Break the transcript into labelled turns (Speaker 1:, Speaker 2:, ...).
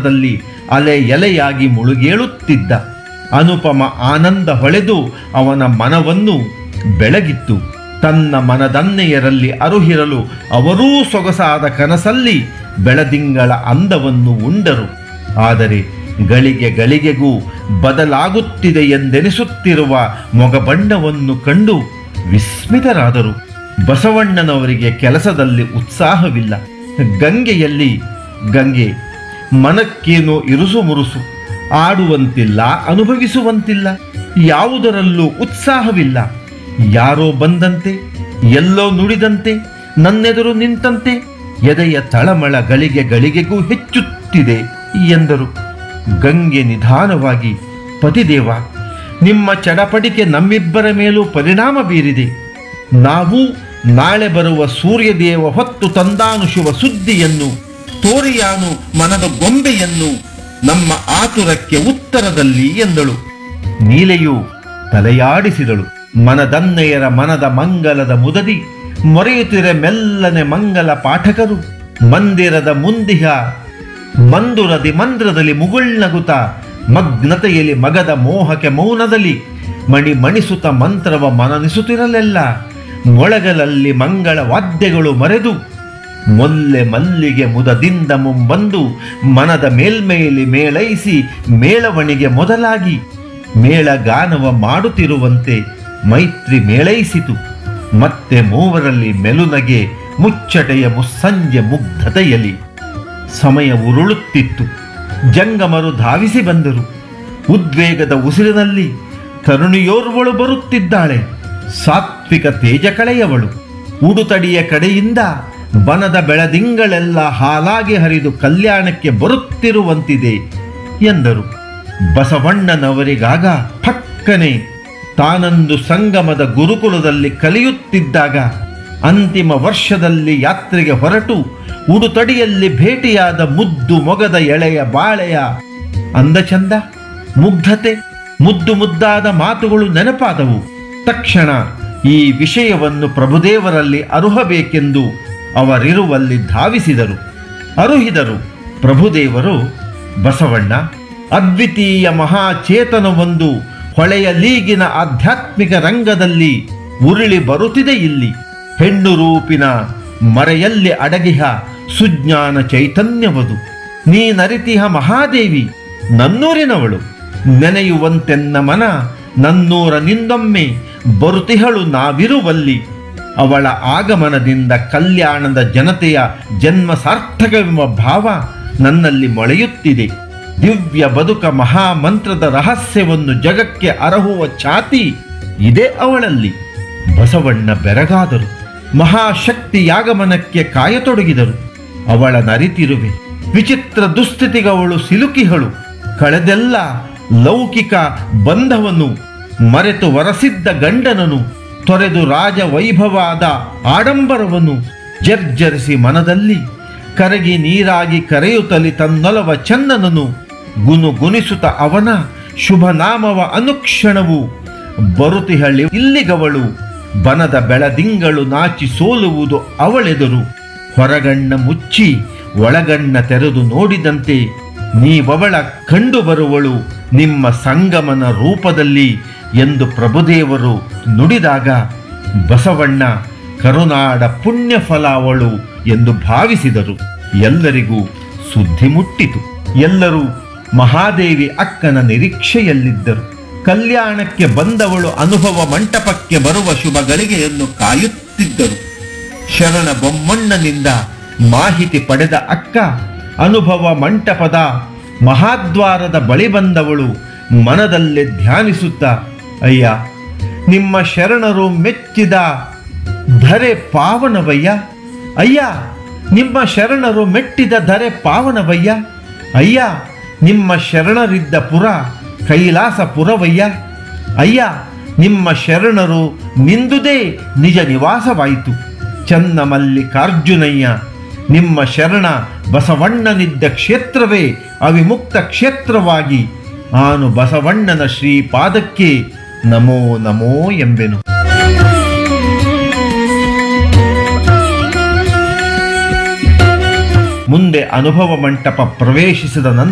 Speaker 1: ಸಾಗರದಲ್ಲಿ ಅಲೆ ಎಲೆಯಾಗಿ ಮುಳುಗೇಳುತ್ತಿದ್ದ ಅನುಪಮ ಆನಂದ ಹೊಳೆದು ಅವನ ಮನವನ್ನು ಬೆಳಗಿತ್ತು ತನ್ನ ಮನದನ್ನೆಯರಲ್ಲಿ ಅರುಹಿರಲು ಅವರೂ ಸೊಗಸಾದ ಕನಸಲ್ಲಿ ಬೆಳದಿಂಗಳ ಅಂದವನ್ನು ಉಂಡರು ಆದರೆ ಗಳಿಗೆ ಗಳಿಗೆಗೂ ಬದಲಾಗುತ್ತಿದೆ ಎಂದೆನಿಸುತ್ತಿರುವ ಮೊಗಬಣ್ಣವನ್ನು ಕಂಡು ವಿಸ್ಮಿತರಾದರು ಬಸವಣ್ಣನವರಿಗೆ ಕೆಲಸದಲ್ಲಿ ಉತ್ಸಾಹವಿಲ್ಲ ಗಂಗೆಯಲ್ಲಿ ಗಂಗೆ ಮನಕ್ಕೇನೋ ಇರುಸು ಮುರುಸು ಆಡುವಂತಿಲ್ಲ ಅನುಭವಿಸುವಂತಿಲ್ಲ ಯಾವುದರಲ್ಲೂ ಉತ್ಸಾಹವಿಲ್ಲ ಯಾರೋ ಬಂದಂತೆ ಎಲ್ಲೋ ನುಡಿದಂತೆ ನನ್ನೆದುರು ನಿಂತಂತೆ ಎದೆಯ ತಳಮಳ ಗಳಿಗೆ ಗಳಿಗೆಗೂ ಹೆಚ್ಚುತ್ತಿದೆ ಎಂದರು ಗಂಗೆ ನಿಧಾನವಾಗಿ ಪತಿದೇವ ನಿಮ್ಮ ಚಡಪಡಿಕೆ ನಮ್ಮಿಬ್ಬರ ಮೇಲೂ ಪರಿಣಾಮ ಬೀರಿದೆ ನಾವು ನಾಳೆ ಬರುವ ಸೂರ್ಯದೇವ ಹೊತ್ತು ತಂದಾನು ಶುಭ ಸುದ್ದಿಯನ್ನು ತೋರಿಯಾನು ಮನದ ಗೊಂಬೆಯನ್ನು ನಮ್ಮ ಆತುರಕ್ಕೆ ಉತ್ತರದಲ್ಲಿ ಎಂದಳು ನೀಲೆಯು ತಲೆಯಾಡಿಸಿದಳು ಮನದನ್ನೆಯರ ಮನದ ಮಂಗಲದ ಮುದದಿ ಮೊರೆಯುತ್ತಿರೆ ಮೆಲ್ಲನೆ ಮಂಗಲ ಪಾಠಕರು ಮಂದಿರದ ಮುಂದಿಹ ಮಂದುರದಿ ಮಂದ್ರದಲ್ಲಿ ಮುಗುಳ್ನಗುತ ಮಗ್ನತೆಯಲ್ಲಿ ಮಗದ ಮೋಹಕ್ಕೆ ಮೌನದಲ್ಲಿ ಮಣಿ ಮಣಿಸುತ್ತ ಮಂತ್ರವ ಮನನಿಸುತ್ತಿರಲೆಲ್ಲ ಮೊಳಗಲಲ್ಲಿ ಮಂಗಳ ವಾದ್ಯಗಳು ಮರೆದು ಮೊಲ್ಲೆ ಮಲ್ಲಿಗೆ ಮುದದಿಂದ ಮುಂಬಂದು ಮನದ ಮೇಲ್ಮೇಲಿ ಮೇಳೈಸಿ ಮೇಳವಣಿಗೆ ಮೊದಲಾಗಿ ಮೇಳಗಾನವ ಮಾಡುತ್ತಿರುವಂತೆ ಮೈತ್ರಿ ಮೇಳೈಸಿತು ಮತ್ತೆ ಮೂವರಲ್ಲಿ ಮೆಲುನಗೆ ಮುಚ್ಚಟೆಯ ಮುಸ್ಸಂಜೆ ಮುಗ್ಧತೆಯಲಿ ಸಮಯ ಉರುಳುತ್ತಿತ್ತು ಜಂಗಮರು ಧಾವಿಸಿ ಬಂದರು ಉದ್ವೇಗದ ಉಸಿರಿನಲ್ಲಿ ತರುಣಿಯೋರ್ವಳು ಬರುತ್ತಿದ್ದಾಳೆ ಸಾತ್ವಿಕ ತೇಜ ಕಳೆಯವಳು ಉಡುತಡಿಯ ಕಡೆಯಿಂದ ಬನದ ಬೆಳದಿಂಗಳೆಲ್ಲ ಹಾಲಾಗಿ ಹರಿದು ಕಲ್ಯಾಣಕ್ಕೆ ಬರುತ್ತಿರುವಂತಿದೆ ಎಂದರು ಬಸವಣ್ಣನವರಿಗಾಗ ಫಕ್ಕನೆ ತಾನಂದು ಸಂಗಮದ ಗುರುಕುಲದಲ್ಲಿ ಕಲಿಯುತ್ತಿದ್ದಾಗ ಅಂತಿಮ ವರ್ಷದಲ್ಲಿ ಯಾತ್ರೆಗೆ ಹೊರಟು ಉಡುತಡಿಯಲ್ಲಿ ಭೇಟಿಯಾದ ಮುದ್ದು ಮೊಗದ ಎಳೆಯ ಬಾಳೆಯ ಅಂದಚಂದ ಮುಗ್ಧತೆ ಮುದ್ದು ಮುದ್ದಾದ ಮಾತುಗಳು ನೆನಪಾದವು ತಕ್ಷಣ ಈ ವಿಷಯವನ್ನು ಪ್ರಭುದೇವರಲ್ಲಿ ಅರುಹಬೇಕೆಂದು ಅವರಿರುವಲ್ಲಿ ಧಾವಿಸಿದರು ಅರುಹಿದರು ಪ್ರಭುದೇವರು ಬಸವಣ್ಣ ಅದ್ವಿತೀಯ ಮಹಾಚೇತನವೊಂದು ಹೊಳೆಯ ಲೀಗಿನ ಆಧ್ಯಾತ್ಮಿಕ ರಂಗದಲ್ಲಿ ಉರುಳಿ ಬರುತ್ತಿದೆ ಇಲ್ಲಿ ಹೆಣ್ಣು ರೂಪಿನ ಮರೆಯಲ್ಲಿ ಅಡಗಿಹ ಸುಜ್ಞಾನ ಚೈತನ್ಯವದು ನೀನರಿತಿಹ ಮಹಾದೇವಿ ನನ್ನೂರಿನವಳು ನೆನೆಯುವಂತೆನ್ನ ಮನ ನನ್ನೂರ ನಿಂದೊಮ್ಮೆ ಬರುತಿಹಳು ನಾವಿರುವಲ್ಲಿ ಅವಳ ಆಗಮನದಿಂದ ಕಲ್ಯಾಣದ ಜನತೆಯ ಜನ್ಮ ಸಾರ್ಥಕವೆಂಬ ಭಾವ ನನ್ನಲ್ಲಿ ಮೊಳೆಯುತ್ತಿದೆ ದಿವ್ಯ ಬದುಕ ಮಹಾಮಂತ್ರದ ರಹಸ್ಯವನ್ನು ಜಗಕ್ಕೆ ಅರಹುವ ಛಾತಿ ಇದೇ ಅವಳಲ್ಲಿ ಬಸವಣ್ಣ ಬೆರಗಾದರು ಮಹಾಶಕ್ತಿಯಾಗಮನಕ್ಕೆ ಕಾಯತೊಡಗಿದರು ಅವಳ ನರಿತಿರುವೆ ವಿಚಿತ್ರ ದುಸ್ಥಿತಿಗವಳು ಸಿಲುಕಿಹಳು ಕಳೆದೆಲ್ಲ ಲೌಕಿಕ ಬಂಧವನ್ನು ಮರೆತು ವರಸಿದ್ದ ಗಂಡನನು ತೊರೆದು ರಾಜ ವೈಭವಾದ ಆಡಂಬರವನ್ನು ಜರ್ಜರಿಸಿ ಮನದಲ್ಲಿ ಕರಗಿ ನೀರಾಗಿ ಕರೆಯುತ್ತಲಿ ತನ್ನೊಲವ ಚಂದನನು ಗುನು ಗುನಿಸುತ್ತ ಅವನ ಶುಭ ನಾಮವ ಅನುಕ್ಷಣವು ಬರುತಿಹಳ್ಳಿ ಇಲ್ಲಿಗವಳು ಬನದ ಬೆಳದಿಂಗಳು ನಾಚಿ ಸೋಲುವುದು ಅವಳೆದುರು ಹೊರಗಣ್ಣ ಮುಚ್ಚಿ ಒಳಗಣ್ಣ ತೆರೆದು ನೋಡಿದಂತೆ ನೀವವಳ ಕಂಡು ಬರುವಳು ನಿಮ್ಮ ಸಂಗಮನ ರೂಪದಲ್ಲಿ ಎಂದು ಪ್ರಭುದೇವರು ನುಡಿದಾಗ ಬಸವಣ್ಣ ಕರುನಾಡ ಪುಣ್ಯ ಫಲ ಅವಳು ಎಂದು ಭಾವಿಸಿದರು ಎಲ್ಲರಿಗೂ ಸುದ್ದಿ ಮುಟ್ಟಿತು ಎಲ್ಲರೂ ಮಹಾದೇವಿ ಅಕ್ಕನ ನಿರೀಕ್ಷೆಯಲ್ಲಿದ್ದರು ಕಲ್ಯಾಣಕ್ಕೆ ಬಂದವಳು ಅನುಭವ ಮಂಟಪಕ್ಕೆ ಬರುವ ಶುಭ ಗಳಿಗೆಯನ್ನು ಕಾಯುತ್ತಿದ್ದರು ಶರಣ ಬೊಮ್ಮಣ್ಣನಿಂದ ಮಾಹಿತಿ ಪಡೆದ ಅಕ್ಕ ಅನುಭವ ಮಂಟಪದ ಮಹಾದ್ವಾರದ ಬಳಿ ಬಂದವಳು ಮನದಲ್ಲೇ ಧ್ಯಾನಿಸುತ್ತಾ ಅಯ್ಯ ನಿಮ್ಮ ಶರಣರು ಮೆಚ್ಚಿದ ಧರೆ ಪಾವನವಯ್ಯ ಅಯ್ಯ ನಿಮ್ಮ ಶರಣರು ಮೆಟ್ಟಿದ ಧರೆ ಪಾವನವಯ್ಯ ಅಯ್ಯ ನಿಮ್ಮ ಶರಣರಿದ್ದ ಪುರ ಕೈಲಾಸಪುರವಯ್ಯ ಅಯ್ಯ ನಿಮ್ಮ ಶರಣರು ನಿಂದುದೇ ನಿಜ ನಿವಾಸವಾಯಿತು ಚನ್ನ ಮಲ್ಲಿಕಾರ್ಜುನಯ್ಯ ನಿಮ್ಮ ಶರಣ ಬಸವಣ್ಣನಿದ್ದ ಕ್ಷೇತ್ರವೇ ಅವಿಮುಕ್ತ ಕ್ಷೇತ್ರವಾಗಿ ಆನು ಬಸವಣ್ಣನ ಶ್ರೀಪಾದಕ್ಕೆ ನಮೋ ನಮೋ ಎಂಬೆನು ಮುಂದೆ ಅನುಭವ ಮಂಟಪ ಪ್ರವೇಶಿಸಿದ ನಂತರ